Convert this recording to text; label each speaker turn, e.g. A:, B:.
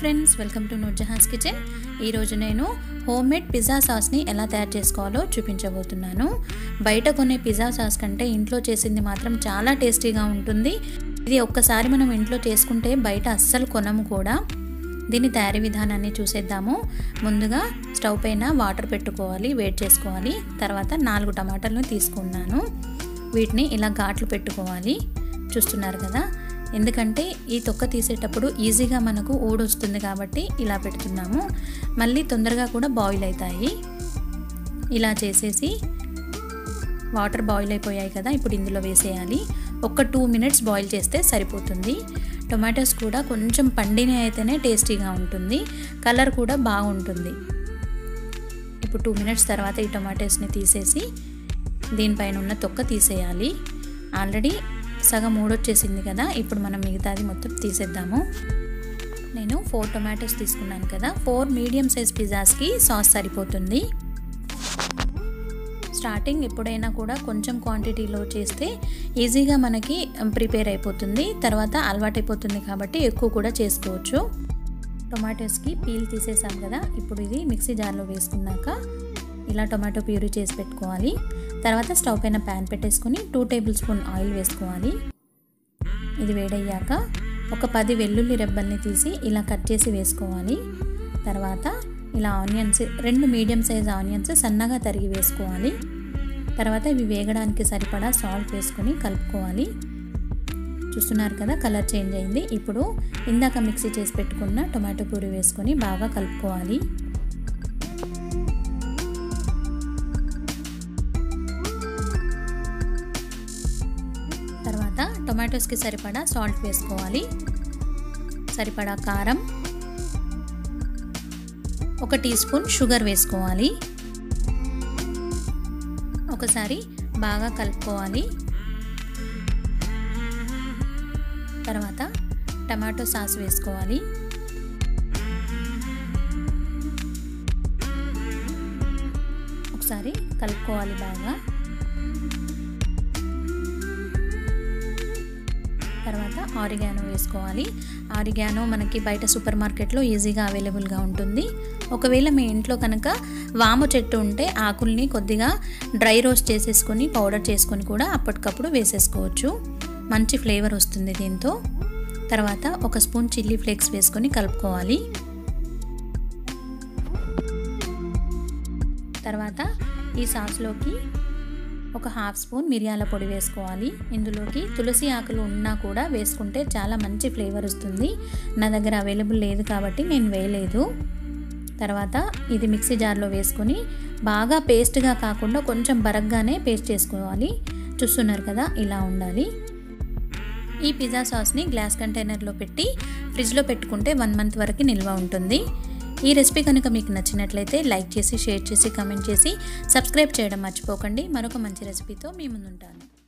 A: friends welcome to Noorjahan's kitchen ఈరోజు నేను home made pizza సాస్ని ఎలా తయారు చేసుకోవాలో చూపించబోతున్నాను బయట కొనే పిజ్జా సాస్ కంటే ఇంట్లో చేసింది మాత్రం చాలా టేస్టీగా ఉంటుంది ఇది ఒక్కసారి మనం ఇంట్లో చేసుకుంటే బయట అస్సలు కొనము కూడా దీని తయారీ విధానాన్ని చూసేద్దాము ముందుగా స్టవ్ పైన వాటర్ పెట్టుకోవాలి వేడి చేసుకోవాలి తర్వాత నాలుగు టమాటాలను తీసుకున్నాను వీటిని ఇలా ఘాట్లు పెట్టుకోవాలి చూస్తున్నారు కదా ఎందుకంటే ఈ తొక్క తీసేటప్పుడు ఈజీగా మనకు ఊడొస్తుంది కాబట్టి ఇలా పెడుతున్నాము మళ్ళీ తొందరగా కూడా బాయిల్ అవుతాయి ఇలా చేసేసి వాటర్ బాయిల్ అయిపోయాయి కదా ఇప్పుడు ఇందులో వేసేయాలి ఒక టూ మినిట్స్ బాయిల్ చేస్తే సరిపోతుంది టొమాటోస్ కూడా కొంచెం పండిన అయితేనే టేస్టీగా ఉంటుంది కలర్ కూడా బాగుంటుంది ఇప్పుడు టూ మినిట్స్ తర్వాత ఈ టొమాటోస్ని తీసేసి దీనిపైన ఉన్న తొక్క తీసేయాలి ఆల్రెడీ సగం మూడొచ్చేసింది కదా ఇప్పుడు మనం మిగతాది మొత్తం తీసేద్దాము నేను ఫోర్ టొమాటోస్ తీసుకున్నాను కదా ఫోర్ మీడియం సైజ్ పిజ్జాస్కి సాస్ సరిపోతుంది స్టార్టింగ్ ఎప్పుడైనా కూడా కొంచెం క్వాంటిటీలో చేస్తే ఈజీగా మనకి ప్రిపేర్ అయిపోతుంది తర్వాత అలవాటైపోతుంది కాబట్టి ఎక్కువ కూడా చేసుకోవచ్చు టొమాటోస్కి పీల్ తీసేసాం కదా ఇప్పుడు ఇది మిక్సీ జార్లో వేసుకున్నాక ఇలా టొమాటో ప్యూరీ చేసి పెట్టుకోవాలి తర్వాత స్టవ్ పైన ప్యాన్ పెట్టేసుకొని టూ టేబుల్ స్పూన్ ఆయిల్ వేసుకోవాలి ఇది వేడయ్యాక ఒక పది వెల్లుల్లి రెబ్బల్ని తీసి ఇలా కట్ చేసి వేసుకోవాలి తర్వాత ఇలా ఆనియన్స్ రెండు మీడియం సైజ్ ఆనియన్స్ సన్నగా తరిగి వేసుకోవాలి తర్వాత ఇవి వేగడానికి సరిపడా సాల్ట్ వేసుకొని కలుపుకోవాలి చూస్తున్నారు కదా కలర్ చేంజ్ అయింది ఇప్పుడు ఇందాక మిక్సీ చేసి పెట్టుకున్న టొమాటో పూరి వేసుకొని బాగా కలుపుకోవాలి తర్వాత టొమాటోస్కి సరిపడా సాల్ట్ వేసుకోవాలి సరిపడా కారం ఒక టీ స్పూన్ షుగర్ వేసుకోవాలి ఒకసారి బాగా కలుపుకోవాలి తర్వాత టమాటో సాస్ వేసుకోవాలి ఒకసారి కలుపుకోవాలి బాగా తర్వాత ఆరిగానో వేసుకోవాలి ఆరిగానో మనకి బయట సూపర్ మార్కెట్లో ఈజీగా అవైలబుల్గా ఉంటుంది ఒకవేళ మీ ఇంట్లో కనుక వాము చెట్టు ఉంటే ఆకుల్ని కొద్దిగా డ్రై రోస్ట్ చేసేసుకొని పౌడర్ చేసుకొని కూడా అప్పటికప్పుడు వేసేసుకోవచ్చు మంచి ఫ్లేవర్ వస్తుంది దీంతో తర్వాత ఒక స్పూన్ చిల్లీ ఫ్లేక్స్ వేసుకొని కలుపుకోవాలి తర్వాత ఈ సాస్లోకి ఒక హాఫ్ స్పూన్ మిరియాల పొడి వేసుకోవాలి ఇందులోకి తులసి ఆకులు ఉన్నా కూడా వేసుకుంటే చాలా మంచి ఫ్లేవర్ వస్తుంది నా దగ్గర అవైలబుల్ లేదు కాబట్టి నేను వేయలేదు తర్వాత ఇది మిక్సీ జార్లో వేసుకొని బాగా పేస్ట్గా కాకుండా కొంచెం బరగ్గానే పేస్ట్ చేసుకోవాలి చూస్తున్నారు కదా ఇలా ఉండాలి ఈ పిజ్జా సాస్ని గ్లాస్ కంటైనర్లో పెట్టి ఫ్రిడ్జ్లో పెట్టుకుంటే వన్ మంత్ వరకు నిల్వ ఉంటుంది ఈ రెసిపీ కనుక మీకు నచ్చినట్లయితే లైక్ చేసి షేర్ చేసి కమెంట్ చేసి సబ్స్క్రైబ్ చేయడం మర్చిపోకండి మరొక మంచి రెసిపీతో మీ ముందుంటాను